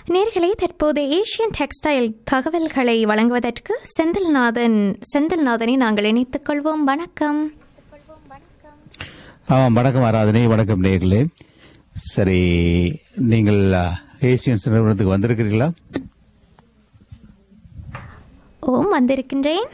நேர்களே தற்போது Asian textile தகவல்களை வழங்குவதற்கு செந்தில்நாதன் செந்தில்நாதனை நாங்கள் இணைத்துக் கொள்வோம் வணக்கம் ஆமாம் வணக்கம் ஆராதனை வணக்கம் நேர்களே சரி நீங்கள் அஹ், ஏசியன்ஸ் நிறுவனத்துக்கு வந்திருக்கிறீங்களா ஓம் வந்திருக்கின்றேன்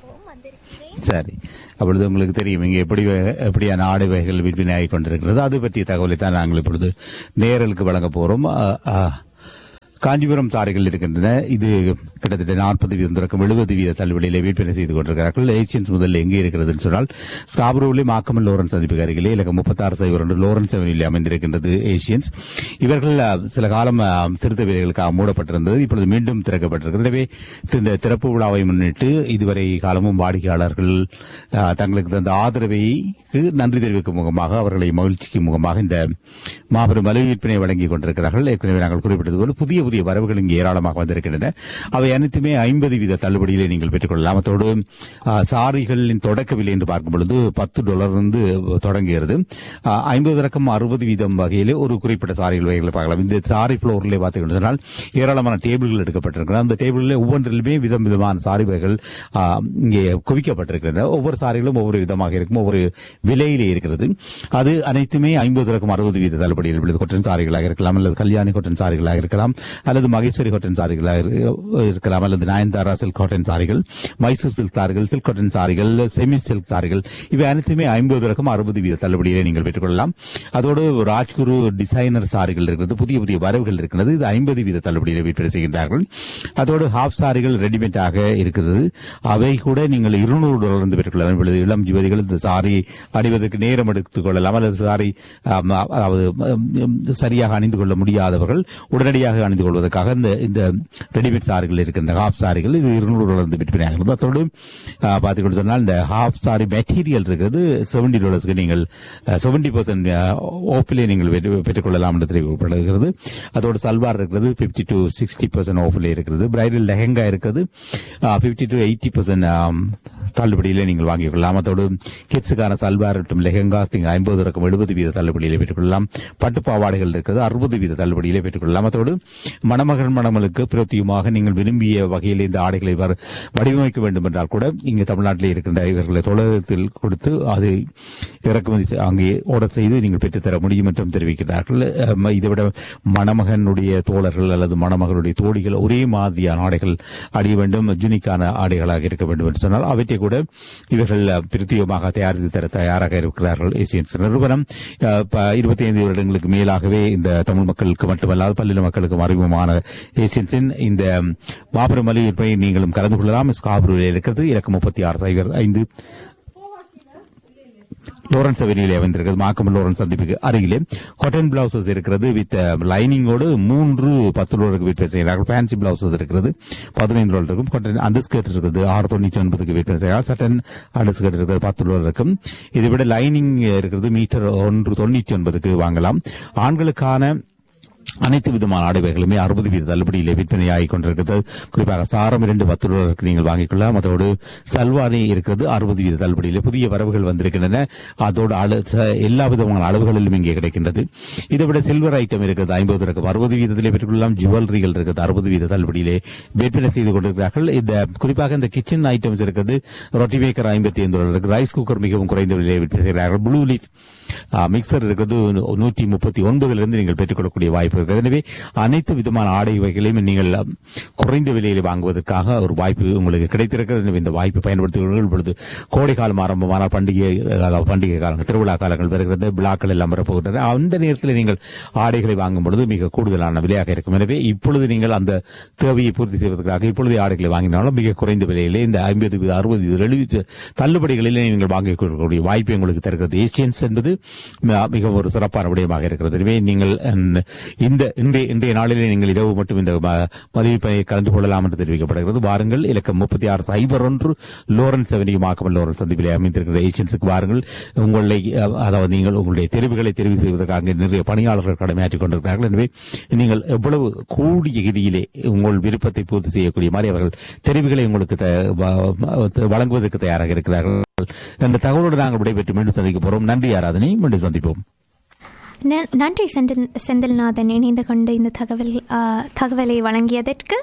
சரி அப்பொழுது உங்களுக்கு தெரியும் இங்கே எப்படி வ- எப்படியான ஆடை வகைகள் விற்பனை ஆகிக் கொண்டிருக்கிறது அது பற்றிய தகவலை தான் நாங்கள் இப்பொழுது நேரலுக்கு வழங்க போறோம் அஹ், அஹ், காஞ்சிபுரம் சாலைகள் இருக்கின்றன இது கிட்டத்தட்ட நாற்பது வீதம் தொடக்கம் எழுபது வீத தள்ளுபடியிலே விற்பனை செய்து கொண்டிருக்கிறார்கள் ஏசியன்ஸ் முதல்ல எங்கே இருக்கிறதுன்னு சொன்னால் ஸ்காபரூரிலே மாக்கமல் லோரன்ஸ் சந்திப்புக்கு அருகிலே இலக்கம் முப்பத்தாறு சைபர் ஒன்று லோரன்ஸ் அவனிலே அமைந்திருக்கின்றது ஏசியன்ஸ் இவர்கள் அஹ், சில காலம் அஹ், திருத்த வேலைகளுக்காக மூடப்பட்டிருந்தது இப்பொழுது மீண்டும் திறக்கப்பட்டிருக்கிறது எனவே இந்த திறப்பு விழாவை முன்னிட்டு இதுவரை காலமும் வாடிக்கையாளர்கள் அஹ், தங்களுக்கு தந்த ஆதரவைக்கு நன்றி தெரிவிக்கும் முகமாக அவர்களை மகிழ்ச்சிக்கு முகமாக இந்த மாபெரும் மலிவு விற்பனை வழங்கிக் கொண்டிருக்கிறார்கள் ஏற்கனவே நாங்கள் குறிப்பிட்டது போல புதிய புதிய வரவுகள் இங்கே ஏராளமாக வந்திருக்கின்றன அவை அனைத்துமே ஐம்பது வீத தள்ளுபடியிலே நீங்கள் பெற்றுக்கொள்ளலாம் அத்தோடு அஹ், சாரிகளின் தொடக்க விலை என்று பார்க்கும் பொழுது பத்து டாலர் இருந்து தொடங்குகிறது அஹ், ஐம்பது ரக்கம் அறுபது வீதம் வகையிலே ஒரு குறிப்பிட்ட சாரிகள் வகைகளை பார்க்கலாம் இந்த சாரி ஃப்ளோரிலே பார்த்துக்கிட்டு சொன்னால் ஏராளமான டேபிள்கள் எடுக்கப்பட்டிருக்கின்றன அந்த டேபிளில் ஒவ்வொன்றிலுமே விதம் விதமான சாரி வகைகள் அஹ், இங்கே குவிக்கப்பட்டிருக்கின்றன ஒவ்வொரு சாரிகளும் ஒவ்வொரு விதமாக இருக்கும் ஒவ்வொரு விலையிலே இருக்கிறது அது அனைத்துமே ஐம்பது ரக்கம் அறுபது வீத தள்ளுபடியில் உள்ளது கொட்டன் சாரிகளாக இருக்கலாம் அல்லது கல்யாணி கொட்டன் சாரிகளாக இருக்கலாம் அல்லது மகேஸ்வரி கொட்டன் சாரிகளாக இரு- இருக்கலாம் அல்லது நயன்தாரா சில்க் காட்டன் சாரிகள் மைசூர் சில்க் சாரிகள் சில்க் காட்டன் சாரிகள் செமி சில்க் சாரிகள் இவை அனைத்துமே ஐம்பது ரகம் அறுபது வீத தள்ளுபடியிலே நீங்கள் பெற்றுக்கொள்ளலாம் அதோடு ராஜ்குரு டிசைனர் சாரிகள் இருக்கிறது புதிய புதிய வரவுகள் இருக்கிறது இது ஐம்பது வீத தள்ளுபடியிலே விற்பனை செய்கின்றார்கள் அதோடு ஹாஃப் சாரிகள் ரெடிமேடாக இருக்கிறது அவை கூட நீங்கள் இருநூறு டாலர் இருந்து பெற்றுக்கொள்ளலாம் இப்பொழுது இளம் ஜுவதிகள் இந்த சாரி அணிவதற்கு நேரம் எடுத்துக் கொள்ளலாம் அல்லது சாரி ஆம், அதாவது ம், சரியாக அணிந்து கொள்ள முடியாதவர்கள் உடனடியாக அணிந்து கொள்வதற்காக இந்த இந்த ரெடிமேட் சாரிகள் இருக்கின்ற ஹாஃப் சாரிகள் இது இருநூறு டாலர் இருந்து விற்பனை ஆகிறது அதோடு பார்த்துக்கிட்டு சொன்னால் இந்த ஹாஃப் சாரி மெட்டீரியல் இருக்கிறது செவன்டி டாலர்ஸ்க்கு நீங்கள் செவன்டி பர்சன்ட் ஆஃபிலே நீங்கள் பெற்று- பெற்றுக்கொள்ளலாம் என்று தெரிவிக்கப்படுகிறது அதோடு சல்வார் இருக்கிறது பிப்டி டு சிக்ஸ்டி பர்சன்ட் ஆஃபிலே இருக்கிறது பிரைடல் லெஹங்கா இருக்கிறது பிப்டி டு எயிட்டி பர்சன்ட் தள்ளுபடியிலே நீங்கள் வாங்கிக் கொள்ளலாம் அதோடு கிட்ஸுக்கான சல்வார் மற்றும் லெஹங்காஸ் நீங்கள் ஐம்பது ரக்கம் எழுபது வீத தள்ளுபடியிலே பெற்றுக்கொள்ளலாம் பட்டு பாவாடைகள் இருக்கிறது அறுபது வீத தள்ளுபடியிலே பெற்றுக்கொள்ளலாம் அதோடு மணமகன் மணமலுக்கு பிரத்தியமாக நீங்கள் விரும்பிய வகையில் இந்த ஆடைகளை வர- வடிவமைக்க வேண்டும் என்றால் கூட இங்கு தமிழ்நாட்டில் இருக்கின்ற இவர்களை தொழிலகத்தில் கொடுத்து அது இறக்குமதி செ- அங்கே ஆர்டர் செய்து நீங்கள் பெற்றுத்தர முடியும் என்றும் தெரிவிக்கிறார்கள் அம், இதைவிட மணமகனுடைய தோழர்கள் அல்லது மணமகனுடைய தோழிகள் ஒரே மாதிரியான ஆடைகள் அணிய வேண்டும் ஜுனிக்கான ஆடைகளாக இருக்க வேண்டும் என்று சொன்னால் அவற்றை கூட இவர்கள் அஹ், பிரத்யேகமாக தயாரித்து தர தயாராக இருக்கிறார்கள் ஏசியன்ஸ் நிறுவனம் இருபத்தி ஐந்து வருடங்களுக்கு மேலாகவே இந்த தமிழ் மக்களுக்கு மட்டுமல்லாது பல்லின மக்களுக்கும் அறிமுகமான ஏசியன்ஸின் இந்த மாபெரும் மலிவு விற்பனை நீங்களும் கலந்து கொள்ளலாம் ஸ்காபூரில் இருக்கிறது இலக்கம் முப்பத்தி ஆறு சைபர் ஐந்து லோரன்ஸ் அவெனியிலே அமைந்திருக்கிறது மாக்கம் லோரன்ஸ் சந்திப்புக்கு அருகிலே காட்டன் பிளவுசஸ் இருக்கிறது வித் லைனிங்கோடு மூன்று பத்து டாலருக்கு விற்பனை செய்கிறார்கள் ஃபேன்சி பிளவுசஸ் இருக்கிறது பதினைந்து டாலர் இருக்கும் காட்டன் அண்டர் ஸ்கர்ட் இருக்கிறது ஆறு தொண்ணூற்றி ஒன்பதுக்கு விற்பனை செய்கிறார்கள் சட்டன் அண்டர் ஸ்கர்ட் இருக்கிறது பத்து டாலர் இருக்கும் இதை விட லைனிங் இருக்கிறது மீட்டர் ஒன்று தொண்ணூற்றி ஒன்பதுக்கு வாங்கலாம் ஆண்களுக்கான அனைத்து விதமான ஆடைகளுமே அறுபது வீத தள்ளுபடியிலே விற்பனை ஆகிக் கொண்டிருக்கிறது குறிப்பாக சாரம் இரண்டு பத்து டாலருக்கு நீங்கள் வாங்கிக் கொள்ளலாம் அதோடு சல்வாரி இருக்கிறது அறுபது வீத தள்ளுபடியிலே புதிய வரவுகள் வந்திருக்கின்றன அதோடு அள- ச- எல்லா விதமான அளவுகளிலும் இங்கே கிடைக்கின்றது இதை விட சில்வர் ஐட்டம் இருக்கிறது ஐம்பது ரகம் அறுபது வீதத்திலே பெற்றுக்கொள்ளலாம் ஜுவல்லரிகள் இருக்கிறது அறுபது வீத தள்ளுபடியிலே விற்பனை செய்து கொண்டிருக்கிறார்கள் இந்த குறிப்பாக இந்த கிச்சன் ஐட்டம்ஸ் இருக்கிறது ரொட்டி மேக்கர் ஐம்பத்தி ஐந்து டாலர் இருக்கு ரைஸ் குக்கர் மிகவும் குறைந்த விலையிலே விற்பனை செய்கிறார்கள் ப்ளூ லீஃப் மிக்சர் இருக்கிறது நூற்றி முப்பத்தி ஒன்பதிலிருந்து நீங்கள் பெற்றுக்கொள்ளக்கூடிய வாய்ப்பு இருக்கிறது எனவே அனைத்து விதமான ஆடை வகைகளையும் நீங்கள் அஹ், குறைந்த விலையில் வாங்குவதற்காக ஒரு வாய்ப்பு உங்களுக்கு கிடைத்திருக்கிறது எனவே இந்த வாய்ப்பை பயன்படுத்துகிறீர்கள் இப்பொழுது கோடை காலம் ஆரம்பமான பண்டிகை அதாவது பண்டிகை காலங்கள் திருவிழா காலங்கள் வருகிறது விழாக்கள் எல்லாம் வரப்போகின்றன அந்த நேரத்தில் நீங்கள் ஆடைகளை வாங்கும் பொழுது மிக கூடுதலான விலையாக இருக்கும் எனவே இப்பொழுது நீங்கள் அந்த தேவையை பூர்த்தி செய்வதற்காக இப்பொழுதே ஆடைகளை வாங்கினாலும் மிக குறைந்த விலையிலே இந்த ஐம்பது அறுபது எழுபது தள்ளுபடிகளிலே நீங்கள் வாங்கிக் கொள்ளக்கூடிய வாய்ப்பு உங்களுக்கு தருகிறது ஏசியன்ஸ் என்பது ம- மிக ஒரு சிறப்பான விடயமாக இருக்கிறது எனவே நீங்கள் ம், இந்த இன்றைய இன்றைய நாளிலே நீங்கள் இரவு மட்டும் இந்த ம- மதிப்பை கலந்து கொள்ளலாம் என்று தெரிவிக்கப்படுகிறது வாருங்கள் இலக்கம் முப்பத்தி ஆறு சைபர் ஒன்று லோரன்ஸ் அவென்யூ மாக்கமல் லோரன்ஸ் சந்திப்பிலே அமைந்திருக்கிற ஏசியன்ஸுக்கு வாருங்கள் உங்களை அஹ், அதாவது நீங்கள் உங்களுடைய தெரிவுகளை தெரிவு செய்வதற்காக அங்கே நிறைய பணியாளர்கள் கடமையாற்றிக் கொண்டிருக்கிறார்கள் எனவே நீங்கள் எவ்வளவு கூடிய ரீதியிலே உங்கள் விருப்பத்தை பூர்த்தி செய்யக்கூடிய மாதிரி அவர்கள் தெரிவுகளை உங்களுக்கு த- வ- வழங்குவதற்கு தயாராக இருக்கிறார்கள் என்ற தகவலோடு நாங்கள் விடைபெற்று மீண்டும் சந்திக்க போறோம் நன்றி ஆராதனை மீண்டும் சந்திப்போம் ந- நன்றி செந்தில் செந்தில்நாதன் இணைந்து கொண்டு இந்த தகவல் ஆ, தகவலை வழங்கியதற்கு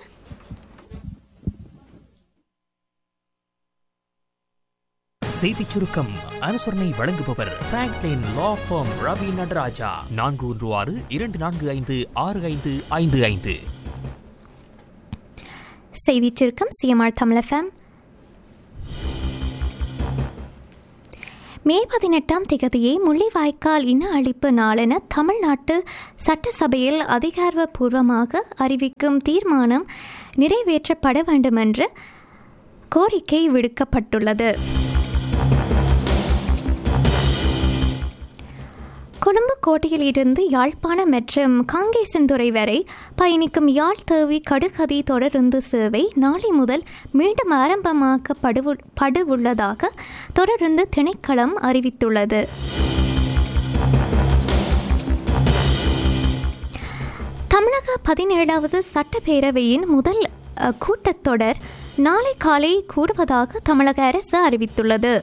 செய்திச் சுருக்கம் அனுசரணை வழங்குபவர் Franklin law firm Ravi Nataraja நான்கு ஒன்று ஆறு இரண்டு நான்கு ஐந்து ஆறு ஐந்து ஐந்து ஐந்து செய்திச் சுருக்கம் சிஎம்ஆர் தமிழஃபம் மே பதினெட்டாம் திகதியை முள்ளிவாய்க்கால் இன அழிப்பு நாளென தமிழ்நாட்டு சட்டசபையில் அதிகாரப்பூர்வமாக அறிவிக்கும் தீர்மானம் நிறைவேற்றப்பட வேண்டுமென்று கோரிக்கை விடுக்கப்பட்டுள்ளது கொழும்பு கோட்டையில் இருந்து யாழ்ப்பாணம் மற்றும் காங்கேசன்துறை வரை பயணிக்கும் யாழ் தேவி கடுகதி தொடருந்து சேவை நாளை முதல் மீண்டும் ஆரம்பமாக்கப்படு படுவுள்ளதாக தொடருந்து திணைக்களம் அறிவித்துள்ளது தமிழக பதினேழாவது சட்டப்பேரவையின் முதல் அ, கூட்டத்தொடர் நாளை காலை கூடுவதாக தமிழக அரசு அறிவித்துள்ளது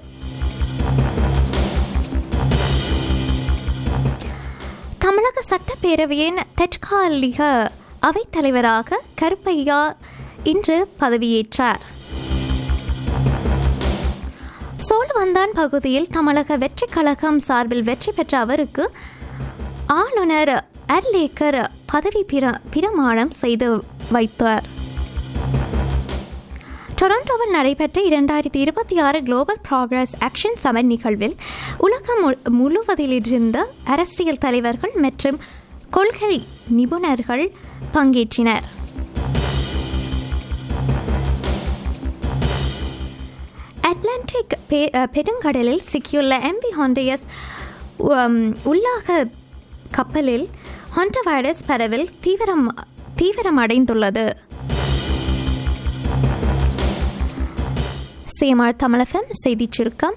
தமிழக சட்டப்பேரவையின் தற்காலிக அவைத்தலைவராக கருப்பையா இன்று பதவியேற்றார் சோழவந்தான் பகுதியில் தமிழக வெற்றிக் கழகம் சார்பில் வெற்றி பெற்ற அவருக்கு ஆளுநர் அர்லேக்கர் பதவி பிர பிரமாணம் செய்து வைத்தார் டொரண்டோவில் நடைபெற்ற இரண்டாயிரத்தி இருபத்தி ஆறு குளோபல் ப்ராக்ரஸ் ஆக்ஷன் சமன் நிகழ்வில் உலகம் மு- முழுவதிலிருந்த அரசியல் தலைவர்கள் மற்றும் கொள்கை நிபுணர்கள் பங்கேற்றினர் அட்லாண்டிக் பெ- அஹ், பெருங்கடலில் சிக்கியுள்ள எம்பி ஹாண்டயஸ் உள்ளாக கப்பலில் ஹாண்டா வைரஸ் பரவல் தீவிரம் தீவிரமடைந்துள்ளது சிஎம்ஆர் தமிழகம் செய்திச் சுருக்கம்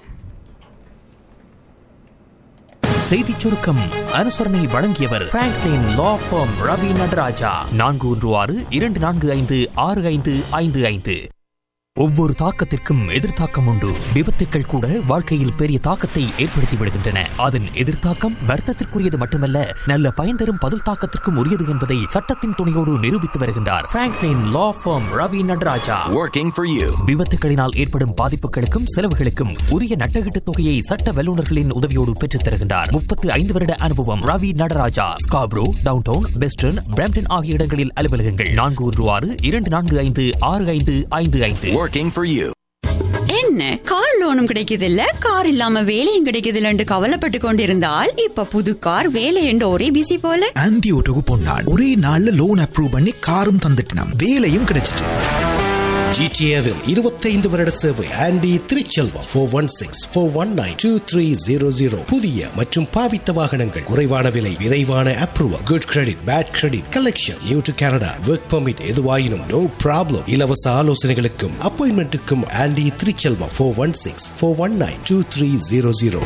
செய்திச் சுருக்கம் அனுசரணை வழங்கியவர் Franklin law firm Ravi Nataraja நான்கு ஒன்று ஆறு இரண்டு நான்கு ஐந்து ஆறு ஐந்து ஐந்து ஐந்து ஒவ்வொரு தாக்கத்திற்கும் எதிர்த்தாக்கம் உண்டு விபத்துக்கள் கூட வாழ்க்கையில் பெரிய தாக்கத்தை ஏற்படுத்தி விடுகின்றன அதன் எதிர்த்தாக்கம் வர்த்தத்திற்குரியது மட்டுமல்ல நல்ல பயன் தரும் பதில் தாக்கத்திற்கும் உரியது என்பதை சட்டத்தின் துணையோடு நிரூபித்து வருகின்றார் Franklin law firm Ravi Nataraja working for you. விபத்துகளினால் ஏற்படும் பாதிப்புகளுக்கும் செலவுகளுக்கும் உரிய நட்டகீட்டு தொகையை சட்ட வல்லுநர்களின் உதவியோடு பெற்றுத் தருகின்றார் முப்பத்து ஐந்து வருட அனுபவம் Ravi Nataraja Scarborough downtown western Brampton ஆகிய இடங்களில் அலுவலகங்கள் நான்கு ஒன்று ஆறு இரண்டு நான்கு ஐந்து ஆறு ஐந்து ஐந்து ஐந்து Working for you. என்ன கார் லோனும் கிடைக்குது இல்ல கார் இல்லாம வேலையும் கிடைக்குது இல்லன்னு கவலைப்பட்டு கொண்டிருந்தால் இப்ப புது கார் வேலை என்று ஒரே பிசி போல ஆன்டி ஓட்டோக்கு பொன்னாள் ஒரே நாள்ல லோன் அப்ரூவ் பண்ணி காரும் தந்துட்டினாம் வேலையும் கிடைச்சிட்டு ஜிடிஏவில் இருபத்தைந்து வருட சேவை Andy Thiruchelvam four one six four one nine two three zero zero புதிய மற்றும் பாவித்த வாகனங்கள் குறைவான விலை விரைவான approval good credit bad credit collection new to Canada work permit எதுவாயினும் நோ ப்ராப்ளம் இலவச ஆலோசனைகளுக்கும் அப்பாயின்மெண்ட்டுக்கும் Andy Thiruchelvam four one six four one nine two three zero zero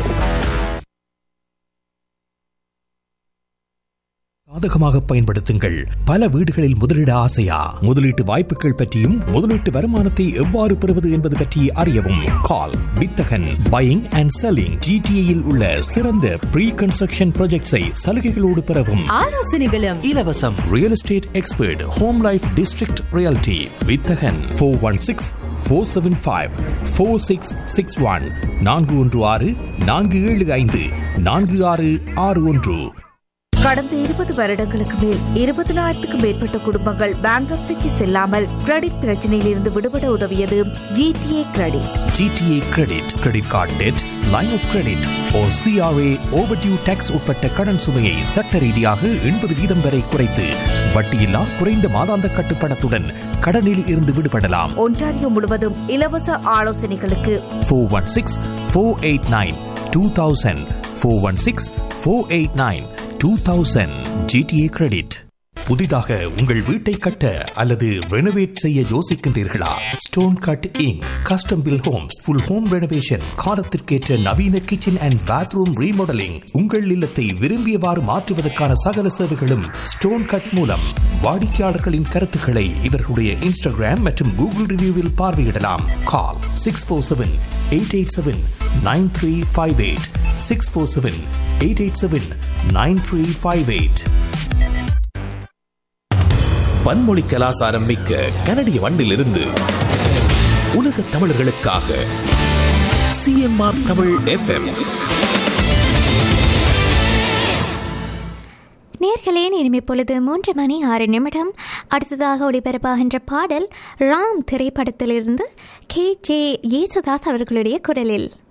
சாதகமாக பயன்படுத்துங்கள் பல வீடுகளில் முதலீடு ஆசையா முதலீட்டு வாய்ப்புகள் பற்றியும் முதலீட்டு வருமானத்தை எவ்வாறு பெறுவது என்பது பற்றி அறியவும் கால் வித்தகன் பையிங் அண்ட் செல்லிங் ஜிடிஏயில் உள்ள சிறந்த ப்ரீ கன்ஸ்ட்ரக்ஷன் ப்ராஜெக்ட்ஸை சலுகைகளோடு பெறவும் ஆலோசனைகளும் இலவசம் real estate expert home life district realty Vithagan four one six four seven five four six six one நான்கு ஒன்று ஆறு நான்கு ஏழு ஐந்து நான்கு ஆறு ஆறு ஒன்று கடந்த இருபது வருடங்களுக்கு மேல் இருபதனாயிரத்துக்கும் மேற்பட்ட குடும்பங்கள் பேங்க்ரப்சிக்கு செல்லாமல் கிரெடிட் பிரச்சனையில் இருந்து விடுபட உதவியது G T A credit G T A credit credit card debt line of credit ஓ சிஆர்ஏ ஓவர்டியூ டேக்ஸ் உட்பட்ட கடன் சுமையை சட்ட ரீதியாக எண்பது வீதம் வரை குறைத்து வட்டியில்லா குறைந்த மாதாந்த கட்டுப்பணத்துடன் கடனில் இருந்து விடுபடலாம் ஒன்டாரியோ முழுவதும் இலவச ஆலோசனைகளுக்கு four one six four eight nine two thousand four one six four eight nine two thousand G T A credit புதிதாக உங்கள் வீட்டை கட்ட அல்லது ரெனோவேட் செய்ய யோசிக்கின்றீர்களா stone cut ink custom built homes full home renovation காலத்திற்கேற்ற நவீன கிச்சன் அண்ட் பாத்ரூம் ரீமாடலிங் உங்கள் இல்லத்தை விரும்பியவாறு மாற்றுவதற்கான சகல சேவைகளும் ஸ்டோன் கட் மூலம் வாடிக்கையாளர்களின் கருத்துக்களை இவர்களுடைய இன்ஸ்டாகிராம் மற்றும் கூகுள் ரிவ்யூவில் பார்வையிடலாம் call six four seven eight eight seven nine three five eight six four seven eight eight seven nine three five eight பன்மொழி கலாசாரம் மிக்க கனடிய மண்ணிலிருந்து உலக தமிழர்களுக்காக சிஎம்ஆர் தமிழ் எஃப்எம் நேர்களே நேரம் இப்பொழுது மூன்று மணி ஆறு நிமிடம் அடுத்ததாக ஒளிபரப்பாகின்ற பாடல் ராம் திரைப்படத்திலிருந்து கே ஜே யேசுதாஸ் அவர்களுடைய குரலில்